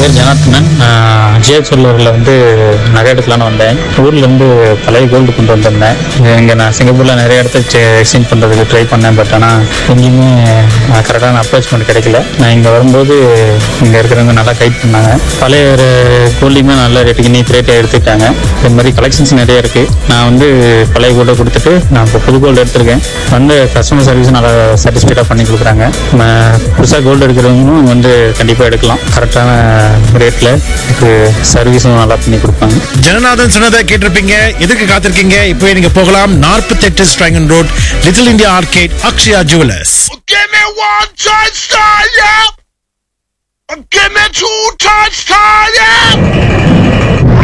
பேர் ஜனார்த்தனன் நான் ஜியா சொல்லூரில் வந்து நகை எடுக்கலான்னு வந்தேன் ஊர்லேருந்து பழைய கோல்டு கொண்டு வந்திருந்தேன் இங்கே நான் சிங்கப்பூரில் நிறைய இடத்த எக்ஸ்சேஞ்ச் பண்ணுறதுக்கு ட்ரை பண்ணேன் பட் ஆனால் எங்கேயுமே கரெக்டான அப்ரோச்மெண்ட் கிடைக்கல நான் இங்கே வரும்போது இங்கே இருக்கிறவங்க நல்லா கைட் பண்ணாங்க பழைய கோல்டையுமே நல்ல ரேட்டுக்கு நீ ரேட்டை எடுத்துக்கிட்டாங்க இது மாதிரி கலெக்ஷன்ஸ் நிறைய இருக்குது நான் வந்து பழைய கோல்டை கொடுத்துட்டு நான் இப்போ புது கோல்டு எடுத்திருக்கேன் வந்து கஸ்டமர் சர்வீஸ் நல்லா சாட்டிஸ்ஃபைடாக பண்ணி கொடுக்குறாங்க புதுசாக கோல்டு எடுக்கிறவங்களும் வந்து கண்டிப்பாக எடுக்கலாம் கரெக்டான ரேட்டில் சர்வீஸும் நல்லா பண்ணி கொடுப்பாங்க ஜனநாதன் சொன்னதை கேட்டிருப்பீங்க எதுக்கு காத்திருக்கீங்க இப்பவே நீங்க போகலாம் நாற்பத்தெட்டு Serangoon road little India arcade Akshaya jewellers Give me one touchdown, yeah. Give me two touchdowns, yeah.